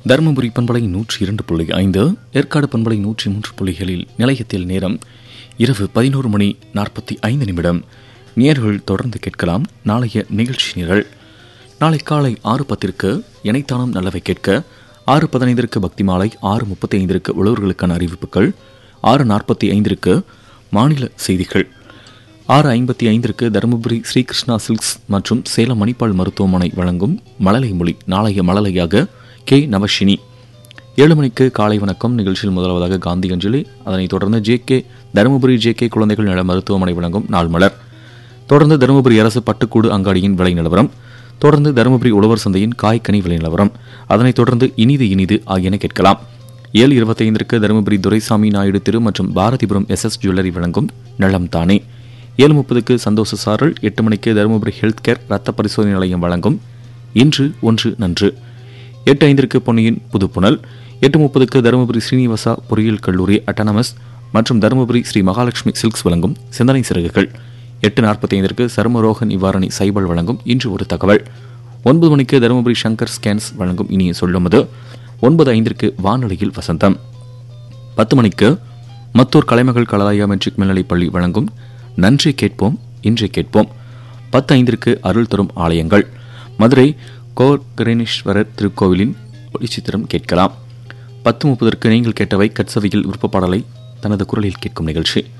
தருமபுரி பண்பலை நூற்றி இரண்டு புள்ளி ஐந்து ஏற்காடு பண்பலை நூற்றி மூன்று புள்ளிகளில் நிலையத்தில் நேரம் இரவு பதினோரு மணி நாற்பத்தி ஐந்து நிமிடம் நேர்கள் தொடர்ந்து கேட்கலாம் நாளைய நிகழ்ச்சி நிரல் நாளை காலை ஆறு பத்திற்கு இணைத்தானம் நல்லவை கேட்க ஆறு பதினைந்திற்கு பக்தி மாலை ஆறு முப்பத்தி ஐந்திற்கு உழவர்களுக்கான அறிவிப்புகள் ஆறு நாற்பத்தி ஐந்திற்கு மாநில செய்திகள் ஆறு ஐம்பத்தி ஐந்திற்கு தருமபுரி ஸ்ரீகிருஷ்ணா சில்க்ஸ் மற்றும் சேலம் மணிப்பால் மருத்துவமனை வழங்கும் மழலை மொழி நாளைய மழலையாக கே நவஷினி ஏழு மணிக்கு காலை வணக்கம் நிகழ்ச்சியில் முதலாவதாக காந்தி அஞ்சலி அதனைத் தொடர்ந்து J K Dharmapuri J K குழந்தைகள் நல மருத்துவமனை வழங்கும் நாள் மலர் தொடர்ந்து தருமபுரி அரசு பட்டுக்கூடு அங்காடியின் விலை நிலவரம் தொடர்ந்து தருமபுரி உழவர் சந்தையின் காய்கனி விலை நிலவரம் அதனைத் தொடர்ந்து இனிது இனிது ஆகியன கேட்கலாம் ஏழு இருபத்தைந்திற்கு தருமபுரி துரைசாமி நாயுடு திரு மற்றும் பாரதிபுரம் எஸ் எஸ் ஜுவல்லரி வழங்கும் நலம் தானே ஏழு முப்பதுக்கு சந்தோஷ சாரல் எட்டு மணிக்கு தருமபுரி ஹெல்த் கேர் ரத்த பரிசோதனை நிலையம் வழங்கும் இன்று ஒன்று நன்று எட்டு ஐந்திற்கு பொன்னியின் புதுப்புணல் எட்டு முப்பதுக்கு தருமபுரி ஸ்ரீனிவாசா பொறியியல் கல்லூரி அட்டானமஸ் மற்றும் தருமபுரி ஸ்ரீ மகாலட்சுமி சில்க்ஸ் வழங்கும் சிந்தனை சிறகுகள் எட்டு நாற்பத்தி ஐந்திற்கு சருமரோக நிவாரணி சைபல் வழங்கும் இன்று ஒரு தகவல் ஒன்பது மணிக்கு தருமபுரி சங்கர் ஸ்கேன்ஸ் வழங்கும் இனிய சொல்லுமது ஒன்பது ஐந்திற்கு வானொலியில் வசந்தம் பத்து மணிக்கு மத்தூர் கலைமகள் கலாயா மெட்ரிக் மேல்நிலைப் பள்ளி வழங்கும் நன்றி கேட்போம் இன்றை கேட்போம் பத்து ஐந்திற்கு அருள் தரும் ஆலயங்கள் மதுரை கோகரணேஸ்வரர் திருக்கோவிலின் ஒளிச்சித்திரம் கேட்கலாம் பத்து முப்பதற்கு நீங்கள் கேட்டவை கட்சவையில் விருப்ப பாடலை தனது குரலில் கேட்கும் நிகழ்ச்சி